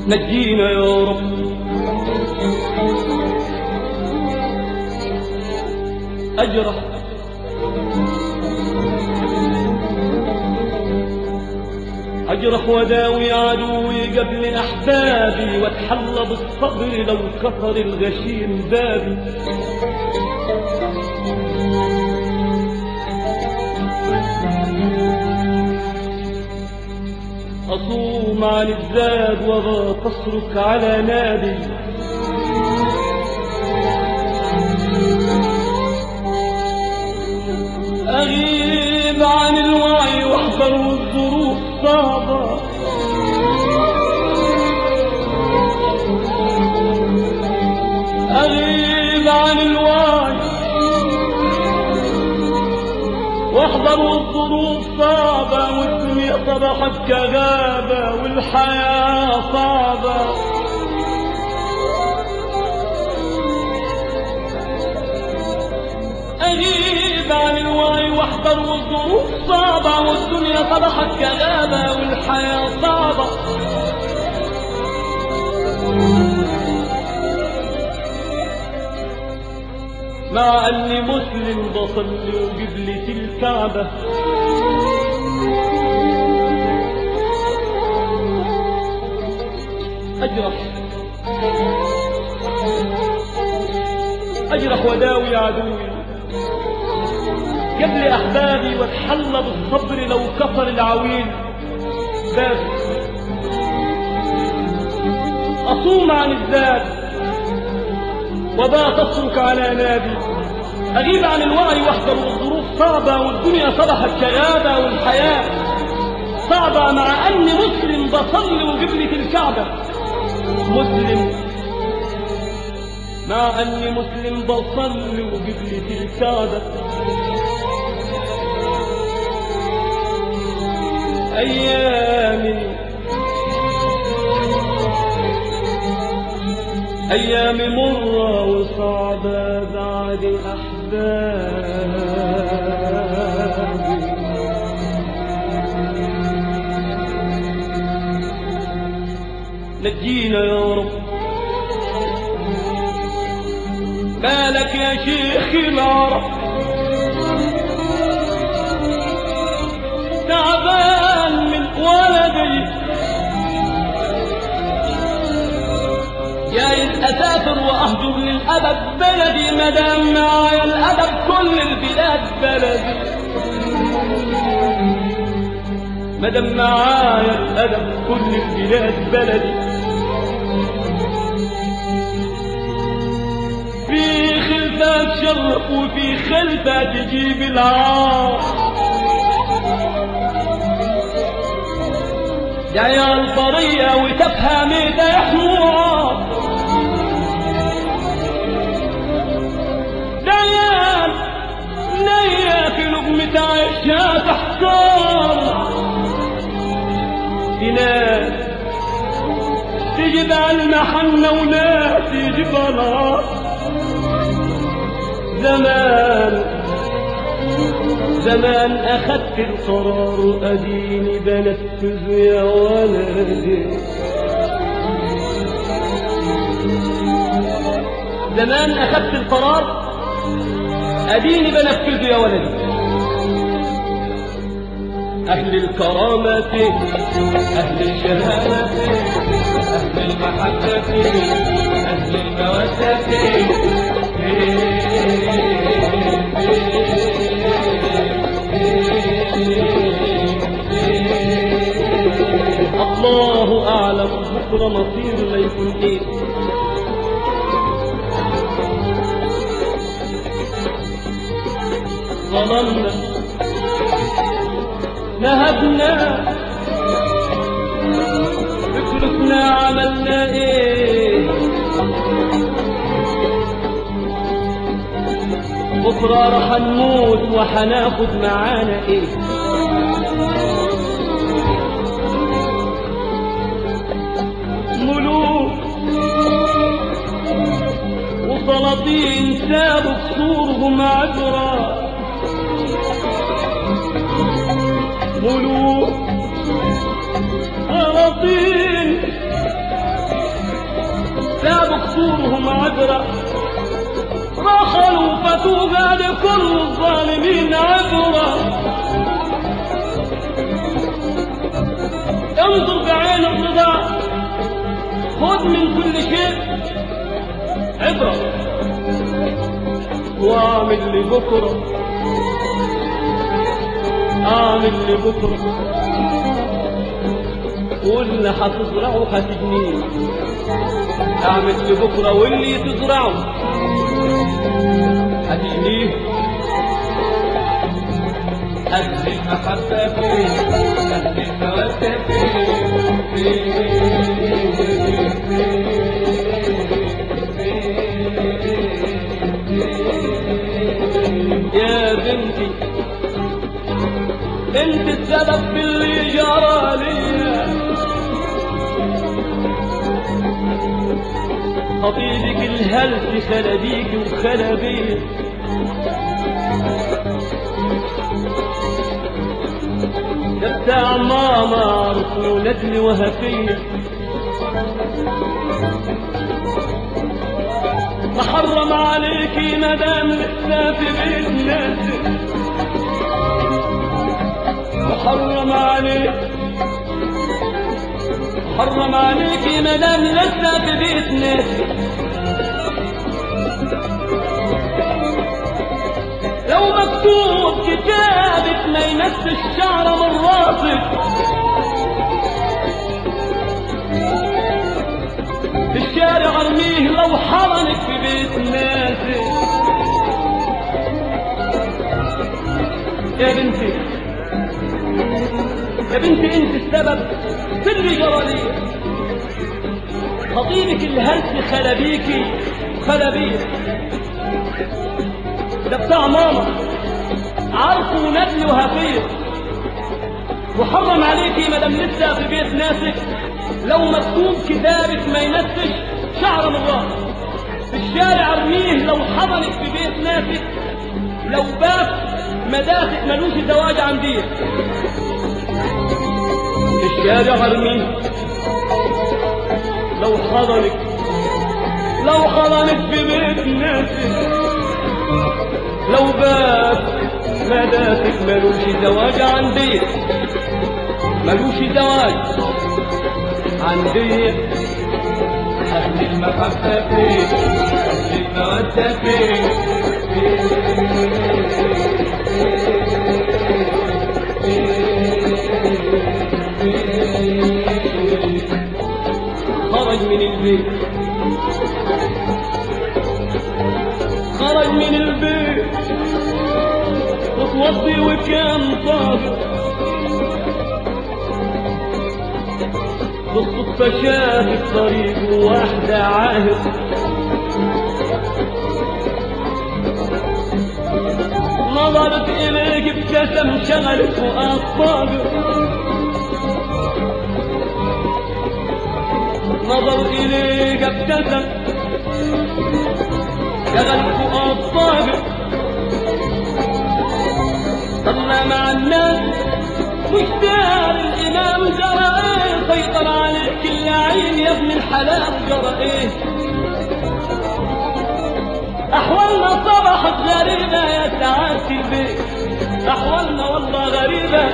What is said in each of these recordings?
نجينا يا رب أجرح أجرح وداوي عدوي قبل أحبابي واتحلى بالصبر لو كفر الغشيم بابي أصوم عن الزاد وغا تصرك على نادي أغيب عن الوعي واحذر والظروف صعبة أغيب عن الوعي واحذر والظروف صعبة والدنيا صبحت كغابة والحياة صعبة أغيب عن الوعي واحذر والظروف صعبة والدنيا صبحت كغابة والحياة صعبة مع أني مسلم بصلي وقبلة الكعبة أجرح أجرح وداوي عدوي قبل أحبابي واتحلى بالصبر لو كفر العويل بابي أصوم عن الذات وبات أترك على نادي أغيب عن الوعي واحذر والظروف صعبة والدنيا صبحت كغابة والحياة صعبة مع أني مسلم بصلي وقبلة الكعبة مسلم مع أني مسلم بصلي وقبلة الكعبة أيامي أيام مرة وصعبة بعد أحبابي نجينا يا رب مالك يا شيخ العرب تعبان من ولدي جايز اسافر واهجر للابد بلدي مدام معايا الادب كل البلاد بلدي مدام معايا الادب كل البلاد بلدي في خلفة تشرف وفي خلفة تجيب العار يا البرية وتفهم ده يحموها ديان نية في لقمة عيشها تحتار في ناس تجيب على المحنة وناس يجيب على زمان زمان أخدت القرار وأديني بنفذ يا ولدي زمان أخدت القرار أديني بنفذه يا ولدي أهل الكرامة أهل الشهامة أهل المحبة أهل المودة الله أعلم بكرة مصير لا يكون إيه ظلمنا نهبنا فكرتنا عملنا ايه بكرة رح نموت وحناخد معانا ايه ملوك وسلاطين سابوا قصورهم عبرة ملوك سلاطين دورهم عبرة رحلوا فتوبى لكل الظالمين عبرة انظر بعين الرضا خذ من كل شيء عبرة واعمل لبكرة اعمل لبكرة واللي هتزرعه هتجنيه اعمل لبكرة واللي تزرعه هتجنيه أهل المحبة فين أهل المودة يا بنتي انت السبب في اللي جرى ليا خطيبك الهلس خلبيك وخلبيه ده بتاع ماما عرفوا ندل وهفيه محرم عليكي مدام لسه في بيت ناسك محرم عليك محرم عليكي مدام لسه في بيت ناسك لو مكتوب كتابك ما يمس الشعر من راسك في الشارع ارميه لو حضنك في بيت ناسك يا بنتي يا بنتي انت السبب في اللي جرى لي خطيبك الهلس خلبيكي خلبيك ده بتاع ماما عارفه ندل وهفير وحرم عليكي مدام لسه في بيت ناسك لو مكتوب كتابك ما ينسش شعر من راسك في الشارع ارميه لو حضنك في بيت ناسك لو بات مداسك ملوش زواج عندي في الشارع ارميه لو حضنك لو حضنك في بيت ناسك لو بات مداسك ملوش زواج عندي ملوش زواج عندي أهل المحبة فين أهل المودة فين خرج من البيت خرج من البيت وتوضي وكان طاهر بالصدفة شاف الطريق واحدة عاهر نظرت إليك ابتسم شغلت فؤاد طاهر نظر إليك ابتسم شغل فؤاد طاهر صلى مع الناس مشتاق الإمام جرى إيه سيطر عليك اللعين يا ابن الحلال جرى إيه أحوالنا صبحت غريبة يا سعادة البيت أحوالنا والله غريبة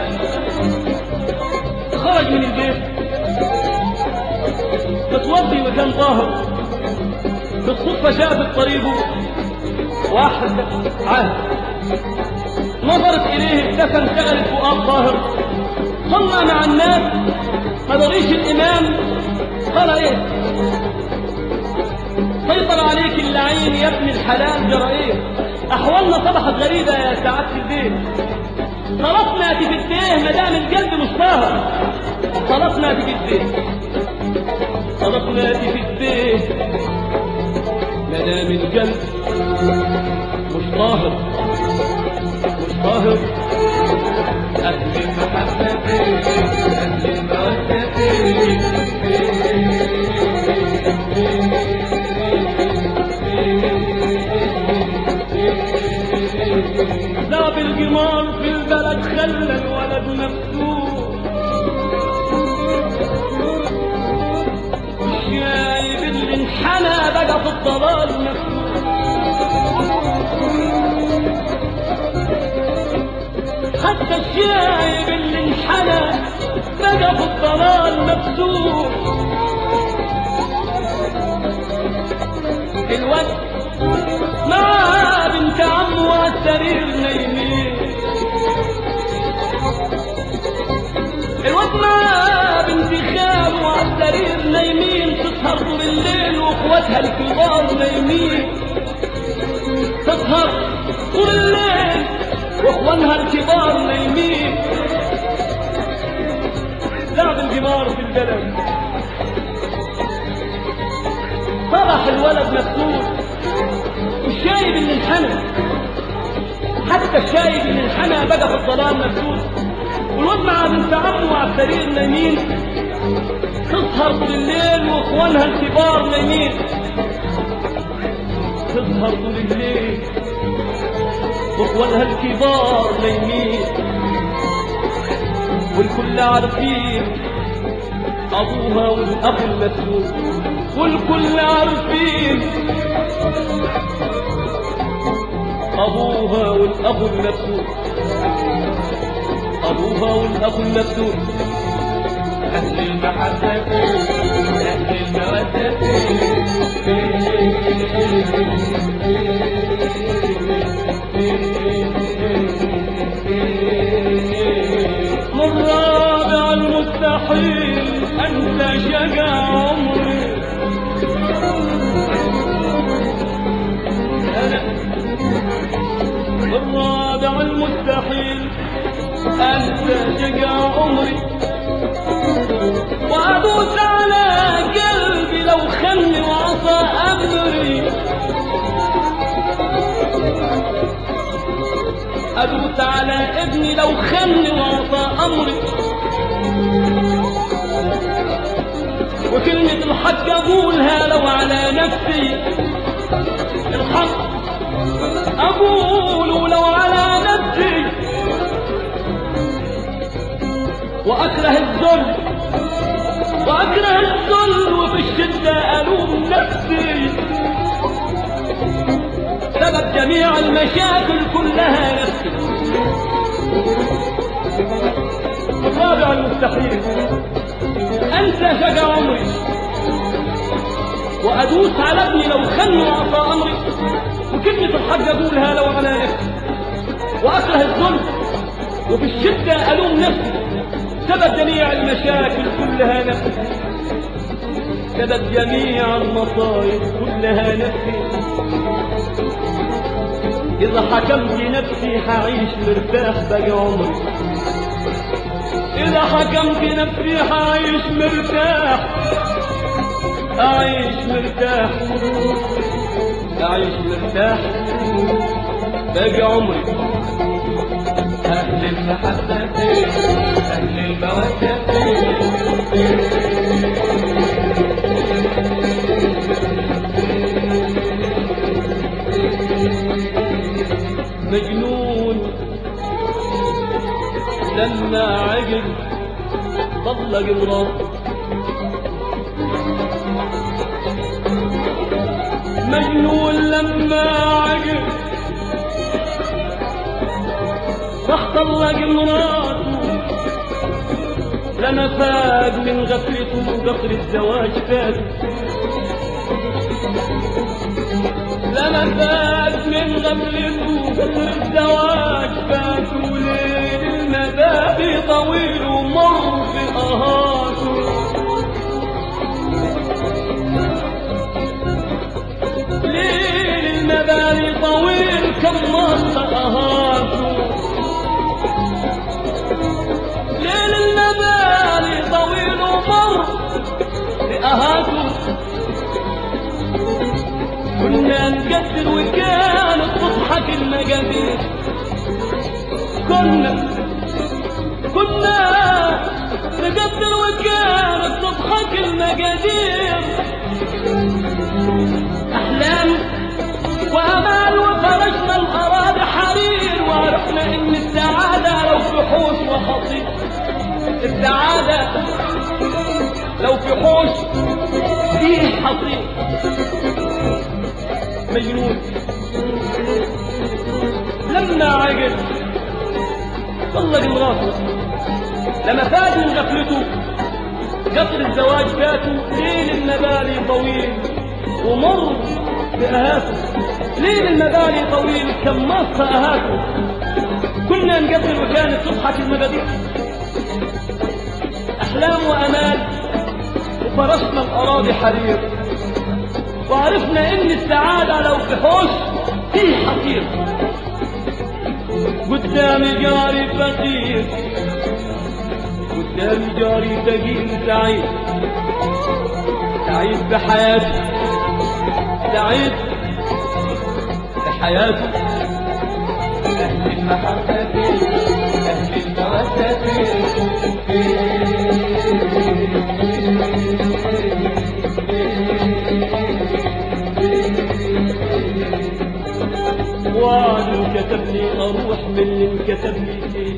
خرج من البيت متوضي وكان طاهر بالصدفة شافت طريقه واحد عهد نظرت إليه ابتسم شغلت فؤاد طاهر صلى مع الناس ما دريش الإمام قال إيه سيطر عليك اللعين يا ابن الحلال جرى إيه أحوالنا صبحت غريبة يا سعادة البيت صلاتنا تفديه ما دام القلب مش طاهر صلاتنا تفديه صلاتنا تفديه ما دام القلب مش طاهر مش طاهر أهل المحبة فين أهل المودة فين لا بالقمار في البلد خلى الولد مفتوح شايب اللي انحنى بقى في حتى الشايب اللي انحنى بقى في الضلال مبسوط الوقت مع بنت عمه على السرير نايمين الوقت مع بنت خاله على السرير نايمين تسهر طول الليل واخواتها الكبار نايمين تسهر طول الليل واخوانها الكبار نايمين لعب الجمار في البلد صرح الولد مبسوط والشايب اللي انحنى حتى الشايب اللي انحنى بقى في الظلام مبسوط والواد مع بنت عمه على السرير نايمين تسهر طول الليل واخوانها الكبار نايمين تسهر طول الليل واخوانها الكبار نايمين والكل عارفين ابوها والاب المسؤول والكل عارفين ابوها والاب المسؤول ابوها والاب المسؤول أهل المحبة أهل المودة من رابع المستحيل انت شقى عمري أنا الرابع المستحيل انت شقى عمري وادوس على قلبي لو خلني وعصى امري ادوس على ابني لو خلني وعصى امري وكلمة الحق اقولها لو على نفسي الحق اقول لو على نفسي واكره الذل واكره الذل وفي الشده الوم نفسي سبب جميع المشاكل كلها نفسي الرابع المستحيل انسى شقى عمري وادوس على ابني لو خلني وعصى امري وكلمة الحق اقولها لو على نفسي واكره الذل وفي الشدة الوم نفسي سبب جميع المشاكل كلها نفسي سبب جميع المصائب كلها نفسي إذا حكمت نفسي حعيش مرتاح بقى عمري إذا حكمت نفسي حعيش مرتاح أعيش مرتاح أعيش مرتاح بقى عمري أهل المحبة أهل المودة مجنون لما عقل طلق مراته مجنون لما عقل راح طلق مراته لما فاق من غفلته قطر الزواج فات لما فات من غفلته قطر الزواج فات وليل المبادئ طويل ومر في اهاته ليل المبادئ طويل كم مر اهاته ليل المبادئ طويل ومر في اهاته كنا نقدر وكانت تضحك المقادير كنا كنا نقدر وكانت تضحك المقادير أحلام وأمال وفرجنا الأراضي حرير وعرفنا إن السعادة لو في حوش وخطير السعادة لو في حوش فيه حصير مجنون لما عقل طلق مراته لما فاد من غفلته قطر الزواج فاته ليل المبالي طويل ومر بأهاته ليل المبالي طويل كم مص أهاته كنا نقبل وكانت تضحك المبادئ أحلام وأمال وفرشنا الأراضي حرير وعرفنا إن السعادة لو في حوش فيه حصير قدامي جاري فقير قدامي جاري ثقيل سعيد سعيد بحياته سعيد بحياته أهل المحبة أهل المودة وعد كتب لي اروح من اللي كتب لي فيه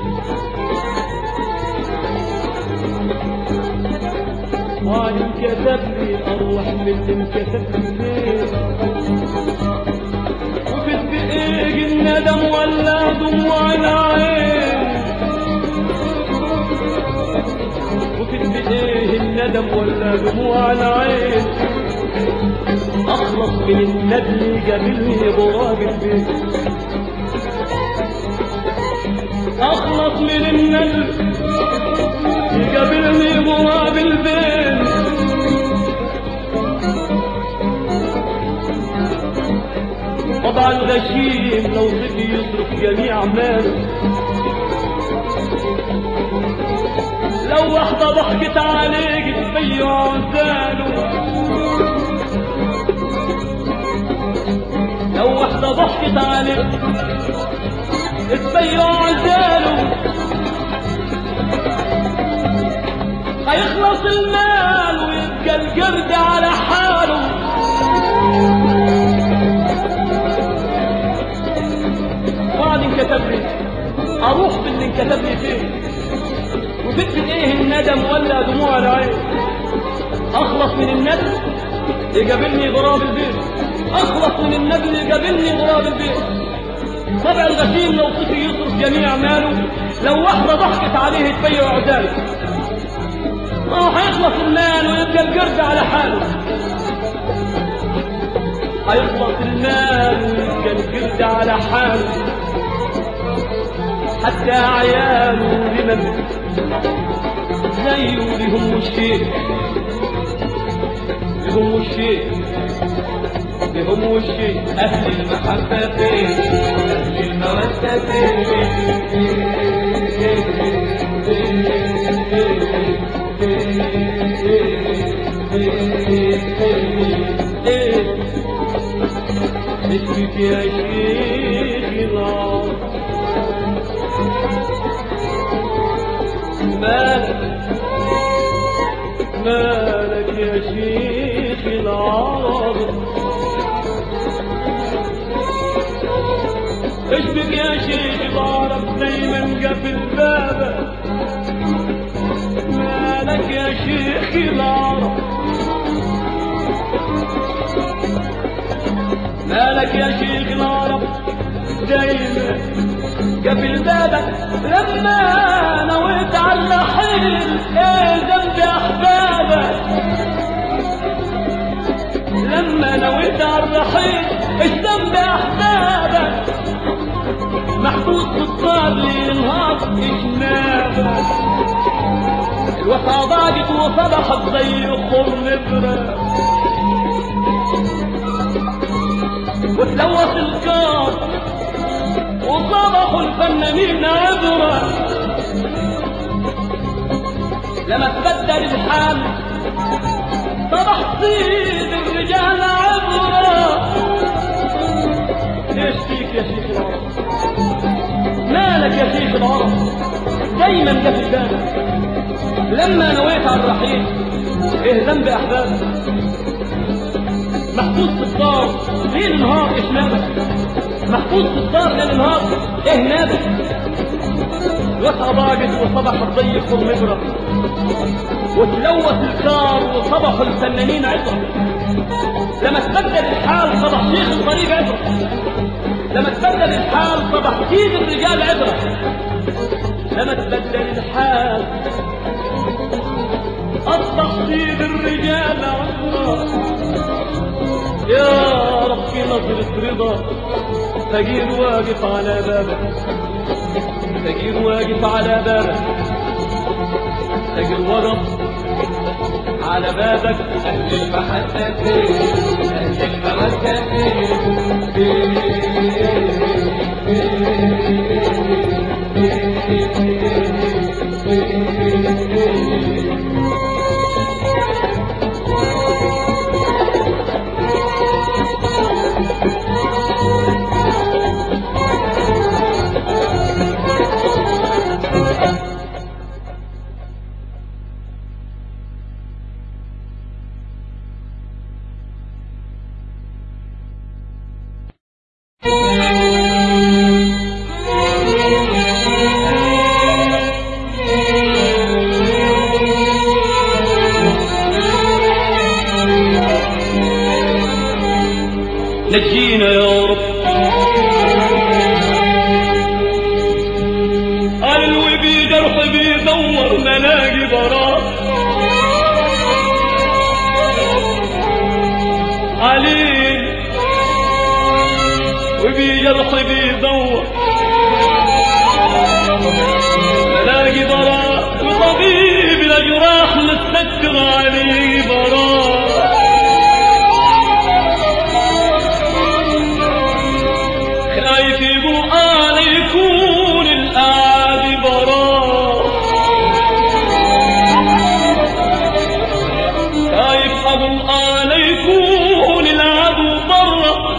وعد كتب لي اروح من اللي كتب لي فيه وفي بايه الندم ولا دموع العين وفي بايه الندم ولا دموع العين اخلص من الندل قابلني غراب البيت اخلص من الندل يقابلني غراب البيت طبعا غشيم لو صدي يصرف جميع ماله لو واحدة ضحكت عليك تبيع عزاله لو واحدة ضحكت عليك تبيع عزاله هيخلص المال ويبقى القرد على حاله وبعد انكتب لي اروح باللي انكتب لي فيه وفكر ايه الندم ولا دموع العين اخلص من الندم يقابلني غراب البيت اخلص من الندم يقابلني غراب البيت طبع الغشيم لو صفي يصرف جميع ماله لو واحدة ضحكت عليه تبيع عزاله اه هيخلص المال ويبقى القرد على حاله هيخلص المال ويبقى القرد على حاله حتى عياله لمن زيه لهم مشكلة لهم مشكلة لهم مشكلة أهل المحبة أهل المودة ايه اسمك يا شيخ العار مالك مالك يا شيخ العرب اشبك يا شيخ العرب دايما قبل بابك مالك يا شيخ العرب مالك يا شيخ العرب دايما قبل بابك لما نويت على الرحيل ايه ذنب احبابك لما نويت على الرحيل ايش ذنب احبابك محبوس بالطار لينهار ايش نابك الوفا ضاقت وصبحت زي خر نبره وتلوث الكار وصبحوا الفنانين عبرة لما تبدل الحال صبح صيد الرجال عبرة ليش فيك يا شيخ العرب مالك يا شيخ العرب دايما قبل بالك لما نويت على الرحيل ايه ذنب احبابك محبوس في الدار ليل نهار ايش نابك محبوس في الدار ليل نهار ايه نابك وسعى ضاقت وصبح الضيق والمبرة وتلوث الكار وصبحوا الفنانين عطرة لما تبدل الحال صبح شيخ الطريق عطرة لما تبدل الحال صبح سيد الرجال عطرة لما تبدل الحال أصبح سيد الرجال عمرا يا ربي نظرة رضا فقير واقف على بابك فقير واقف على بابك فقير وقف على بابك أهل المحبة أهل المودة نجينا يا رب قلبي بجرح بيدور ملاقي براء عليل وبجرح بيدور ملاقي براء وطبيب الأجراح مستكتر عليه براء خايف يقول آه يكون الأعادي براء خايف أقول آه يكون العدو برا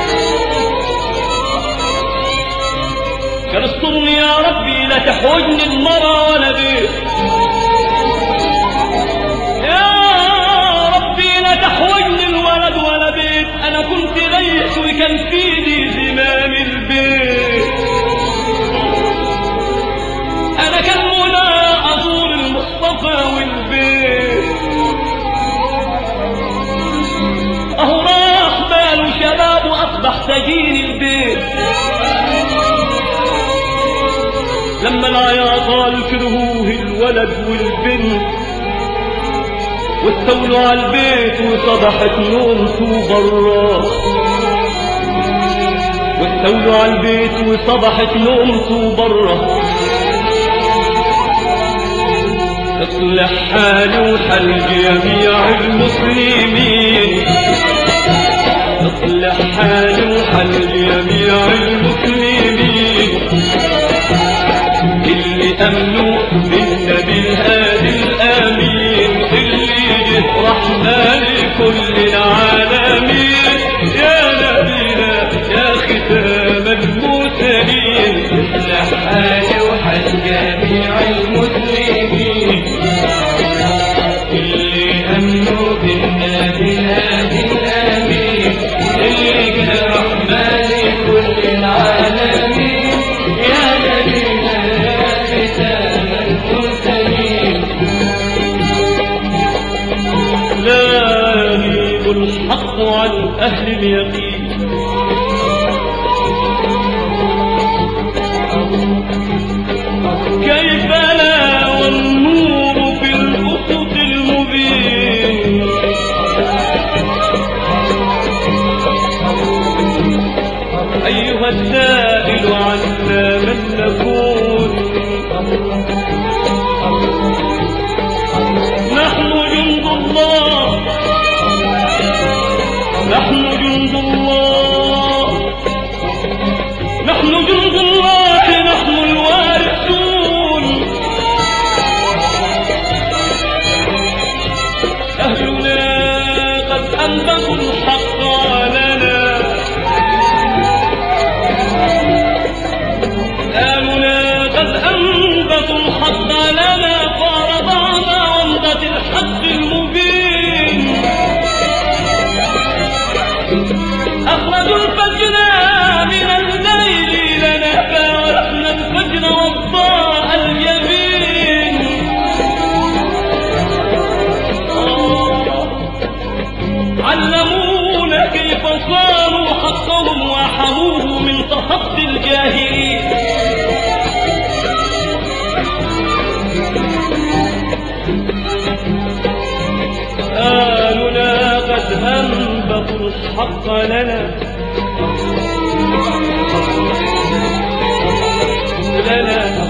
كان استرني يا ربي لا تحوجني المرأة ولا بيت يا ربي لا تحوجني الولد ولا بيت انا كنت غيث وكان في ايدي زمام البيت انا كان منى ازور المصطفى والبيت اهو راح باله شباب واصبح سجين البيت لما العياط كرهوه الولد والبنت واستولوا على البيت وصبحت نومته برا واستولوا على البيت وصبحت نومته برا اصلح حالي وحال جميع المسلمين اصلح حالي وحال جميع المسلمين اللي امنوا بالنبي الهادي الامين اللي جه رحمة لكل العالمين يا نبينا يا ختام المرسلين اصلح حالي وحال جميع المسلمين اللي أمنوا بالنبي الهادي الأمين اللي جه رحمة لكل العالمين يا نبينا يا ختام المرسلين لا يغيب الحق عن اهل اليقين كيف لا والنور في الافق المبين ايها السائل عنا من نكون نحن جند الله نحن جند الله نحن جند الله نحن الوارثون أهلنا قد أنبتوا الحق لنا أهلنا قد أنبتوا الحق لنا فرضعنا ومضة الحق المبين أخرجوا الفجر من الليل لنا فارحنا الفجر والضاء اليمين آه. علمونا كيف صانوا حقهم وحموه من تخطي الجاهلين الحق لنا لنا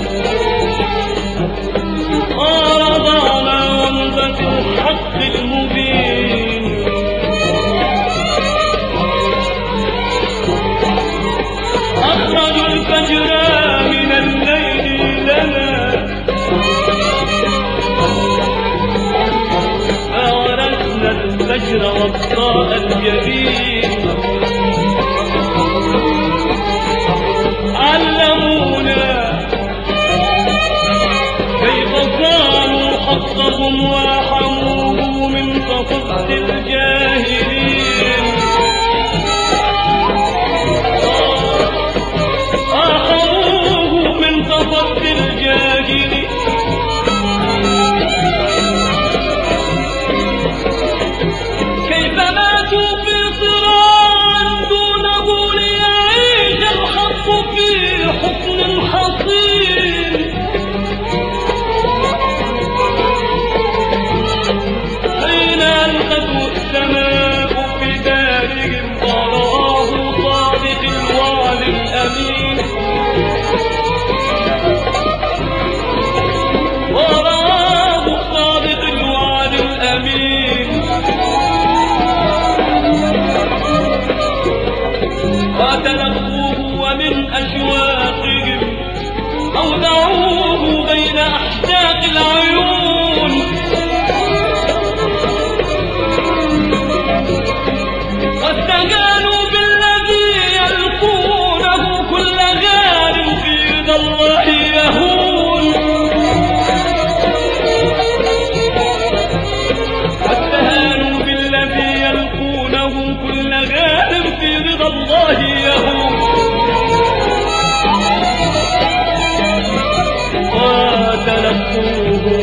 ورضانا وانبت الحق المبين أخرج الفجر من الليل لنا فورثنا الفجر والضاء الجبين علمونا كيف صانوا حقهم وحموه من تصد الجاهلين أخذوه من تصد الجاهلين كيف ماتوا في صراع دونه ليعيش الحق في حسن حصين حين ألقته السماء في دارهم وراه صادق الوعد الأمين وراه صادق الوعد الأمين وتلقوه ومن أشواقهم أودعوه بين أحداق العيون واستجانوا بالذي يلقونه كل غار في رضا الله يهون واستهانوا بالذي يلقونه كل غار في رضا الله يهون وتلقوه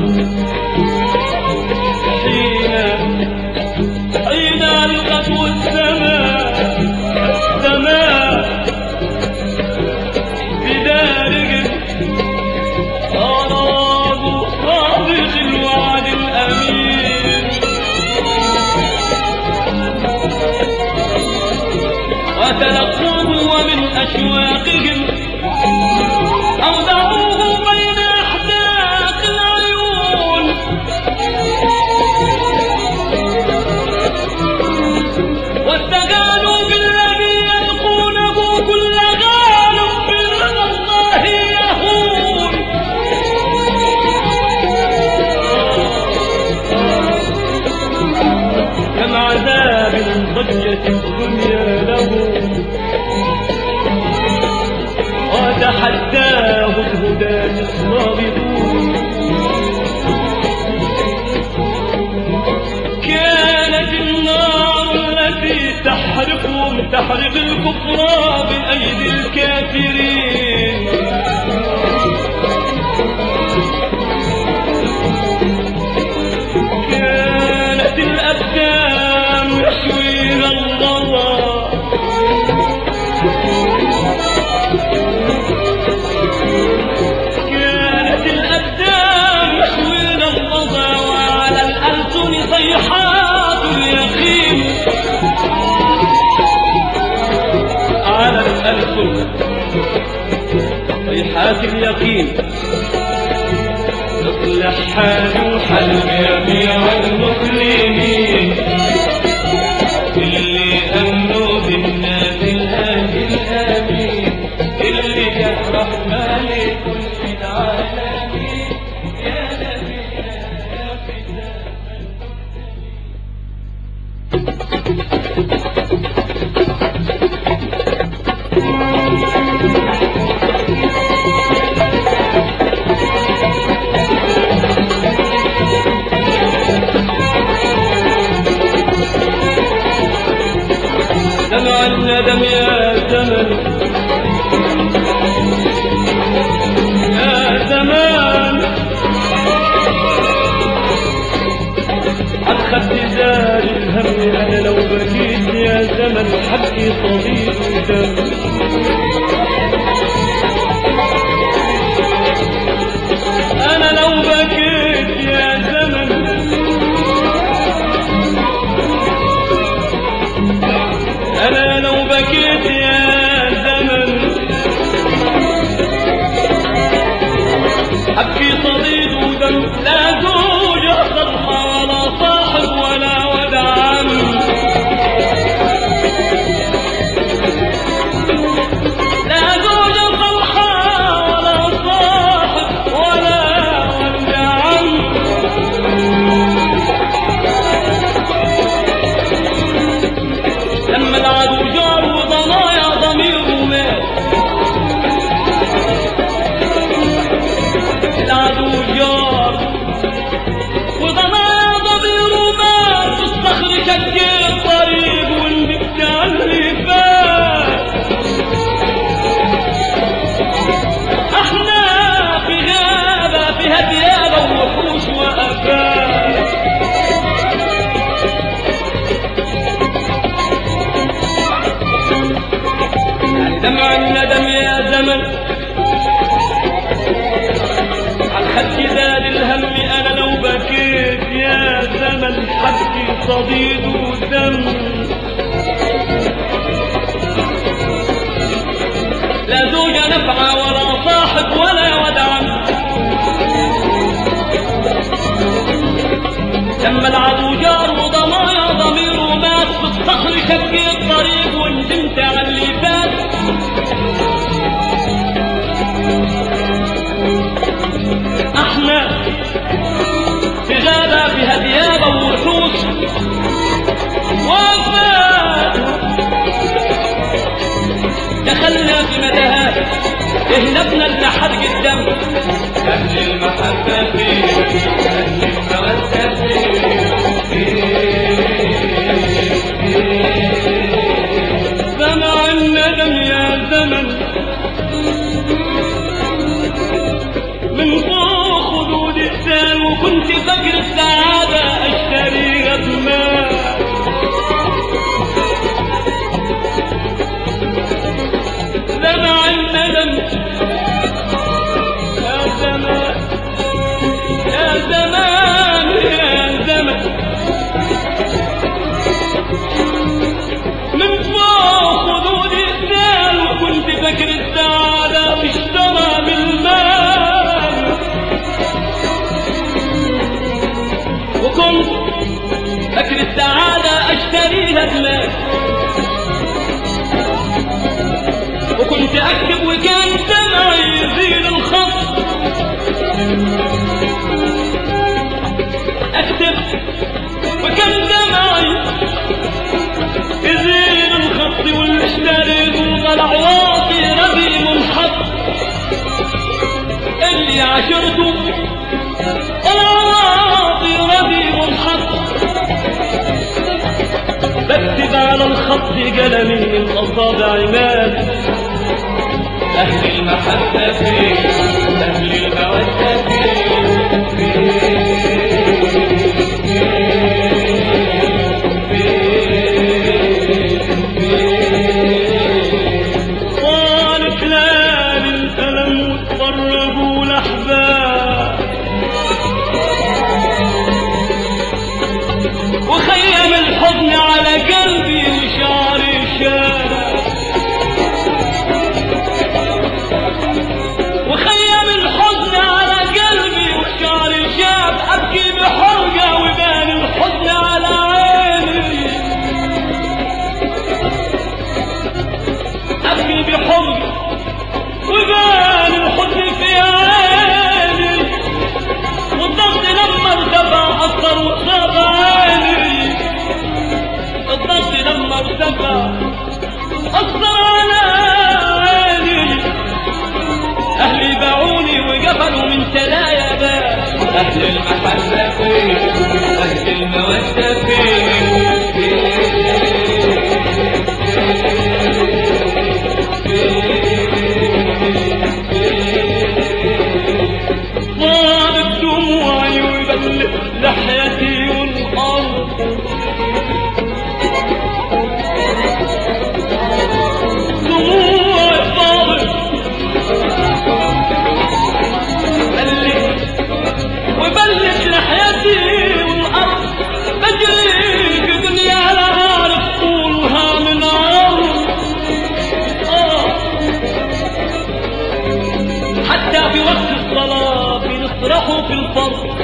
حين حين ألقته السماء السماء بدارهم أرادوا صادق الوعد الأمين وتلقوه ومن أشواقهم أودعوه بين أحداق العيون واستغانوا بالذي يلقونه كل غال في رضا الله يهون كم عذاب ضجت الدنيا له وتحداه الهدى الصابرون كانت النار التي تحرقهم تحرق الكفار بأيدي الكافرين كانت الأبدان يشويها الله كانت الأبدان يشوين الرضا وعلى الألسن صيحات اليقين على الألسن صيحات اليقين اصلح حال حال جميع المسلمين اللي أمنوا بالناس الهادي الآمين اللي جرح مالك كل العالمين يا نبينا يا فتاة دمع الندم يا زمن يا زمان أخذت زاد الهم أنا لو بكيت يا زمن حقي صديق دم أنا لو بكيت يا زمن دمع الندم يا زمن عن خد زاد الهم انا لو بكيت يا زمن حبكي صديد ودم لا زوجة نفعة ولا صاحب ولا ودعم لما العدو جار وضمايا ضميره مات في الصخر شقي الطريق وندمت على اللي فات احنا في غابة فيها ديابة ووحوش وفات دخلنا في متاهات اهنبنا لحد الدم أهل المحبة فيه أهل المودة سمع الندم يا زمن من فوق خدود إحسان وكنت فاكر السعادة أشتريها بمال سمع الندم يا زمان يا زمان يا زمان من فوق خدود الدال وكنت فاكر السعادة اشترى بالمال وكنت فاكر السعادة اشتريها بمال وكنت اكتب وكان دمعي يزيد الخط اكتب وكان دمعي يزيد الخط والاشتريت وطلع واطي ربي منحط اللي عشرته طلع واطي ربي منحط بكتب على الخط قلمي من اصابع مال أهل المحبة فيه أهل المودة طالت ليالي الألم وتفرقوا الأحباب وخيم الحزن على قلبي وشعري شارع وخيم الحزن على قلبي وشعري شاب أبكي بحرقة وبان الحزن على عيني أبكي بحرقة وبان الحزن في عيني والضغط لما ارتفع أثر وصاب عيني الضغط لما ارتفع أثر على عيني أهلي باعوني وقفلوا من تلايا باب أهل المحبة فيه أهل المودة فيه طابت دموعي وبل لحيتي والأرض دموعي طابت بلت وبلت لحيتي والأرض بجري في دنيا لا عارف طولها من عرض آه حتى في وقت الصلاة بنصرخوا في الفرض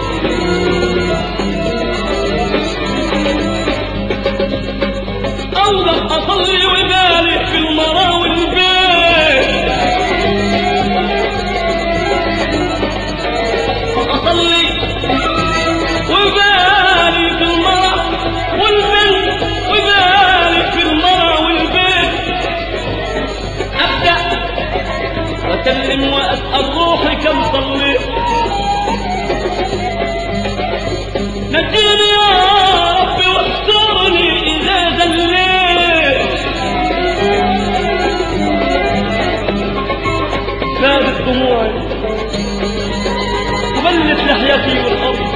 أوقف أصلي وبالي في المرا والبيت أصلي وبالي في المرا والبنت وبالي في المرا والبيت أبدأ وأسلم وأسأل روحي كم صليت نجيني يا ربي واحشرني إذا زليت زادت دموعي وبلت لحيتي والأرض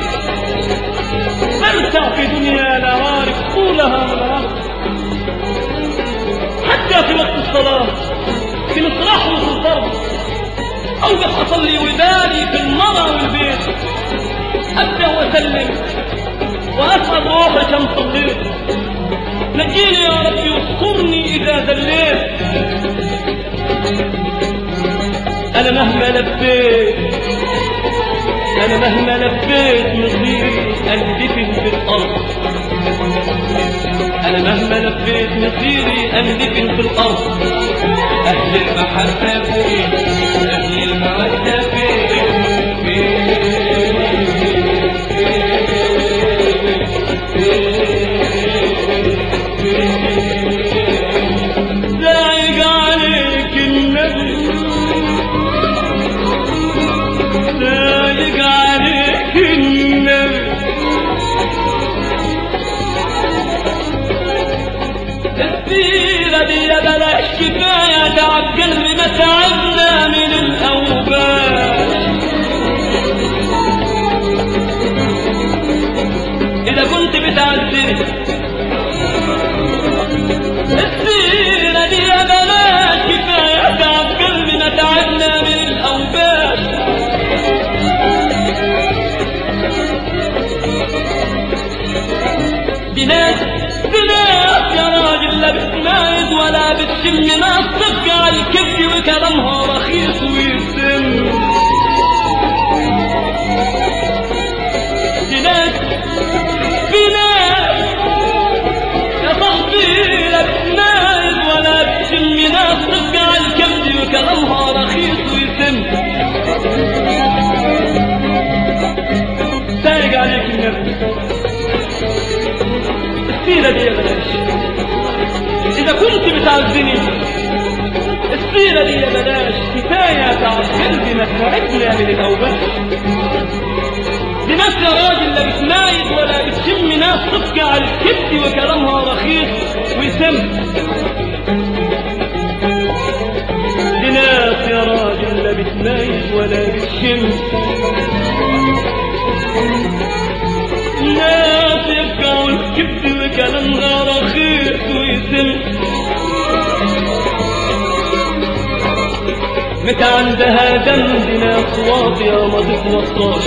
برتع في دنيا لا عارف طولها من عرض حتى في وقت الصلاة في مصراح وفي الضرب أوقف أصلي وبالي في المرى والبيت أبدأ وأسلم وأسأل روحي كم صليت نجيني يا ربي واذكرني إذا زليت أنا مهما لبيت أنا مهما لبيت مصيري أندفن في الأرض أنا مهما لبيت مصيري أندفن في الأرض أهل المحبة فين أهل المودة فين ضايق عليك النبي ضايق عليك النبي السيرة دي يا بلاش كفاية تعب قلبي ما تعبنا من الأوباش إذا كنت بتعذري السيرة دي يا بلاش كفاية تعب قلبي ما تعبنا من الأوباش دي ناس دي ناس يا راجل لا بتمايز ولا بتشم ناس تبقى على الكبد وكلامها رخيص ويسم دي ناس في ناس يا صاحبي لا بتمايز ولا بتشم ناس تبقى على الكبد وكلامها رخيص ويسم سايق عليك النبي السيرة دي يا بلاش إذا كنت بتعزني السيرة دي يا بلاش كفاية تعب قلبي ما تعبنا من الأوباش دي ناس يا راجل لا بتمايز ولا بتشم ناس تبقى على الكبد وكلامها رخيص ويسم دي ناس يا راجل لا بتمايز ولا بتشم ناس يبقى الكبد وكلامها رخيص ويسم متى عندها دم دي ناس واطية ما تتوصاش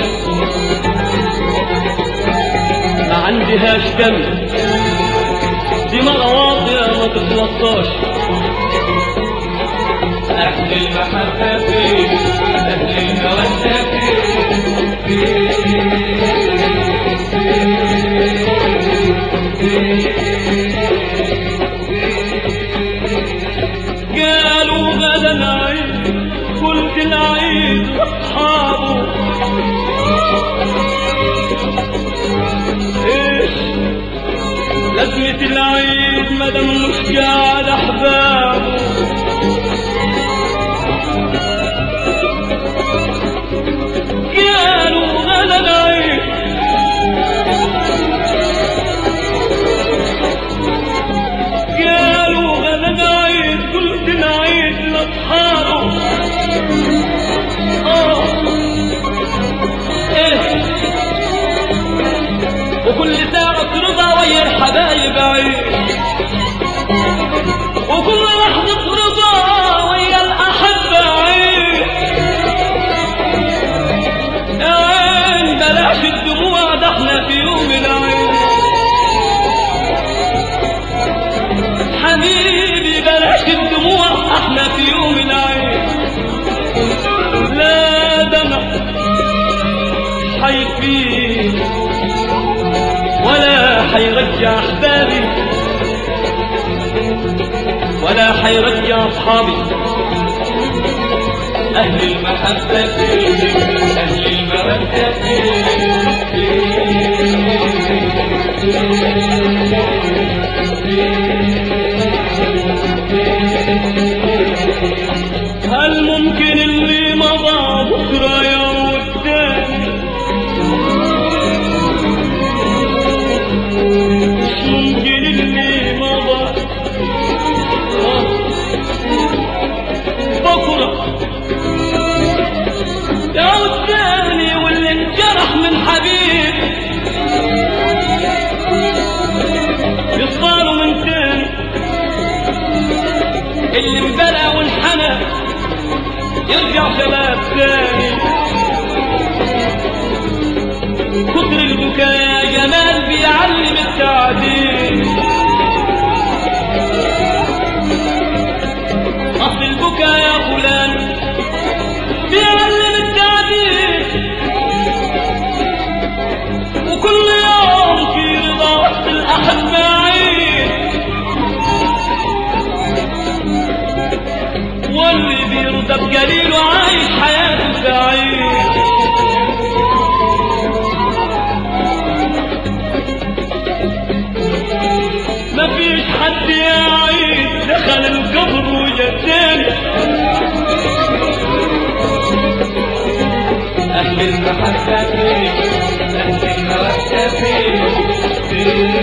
ما عندهاش دم دي مرة واطية ما تتوصاش أهل المحبة فين أهل المودة قالوا غدا عيد قلت العيد واصحابه ايش لازمة العيد مدام مش قاعد احبابه قالوا غدا عيد قالوا غدا عيد قلت العيد لاصحابه اه ايه وكل ساعة رضا ويا الحبايب عيد وكل لحظة رضا ويا الأحبة عيد يا عين بلاش الدموع ده احنا في يوم العيد حبيبي بلاش الدموع احنا في يوم العيد لا دمع حيفيد ولا حيرجع احبابي ولا حيرجع اصحابي أهل المحبة فين أهل المودة هل ممكن اللي مضى بكره يعود تاني مش ممكن اللي مضى آه. بكره يعود تاني واللي انجرح من حبيب يصفاله من تاني اللي البلاء وانحنى يرجع شباب ثاني كتر البكاء يا جمال بيعلم التعديل أصل البكاء يا فلان بيعلم التعديل وكل يوم في رضا وسط الأحباعين واللي بيرضى بقليله عايش حياته سعيد مفيش حد يعيش دخل القبر وجداني أهل المحبة فين أهل المودة فين فين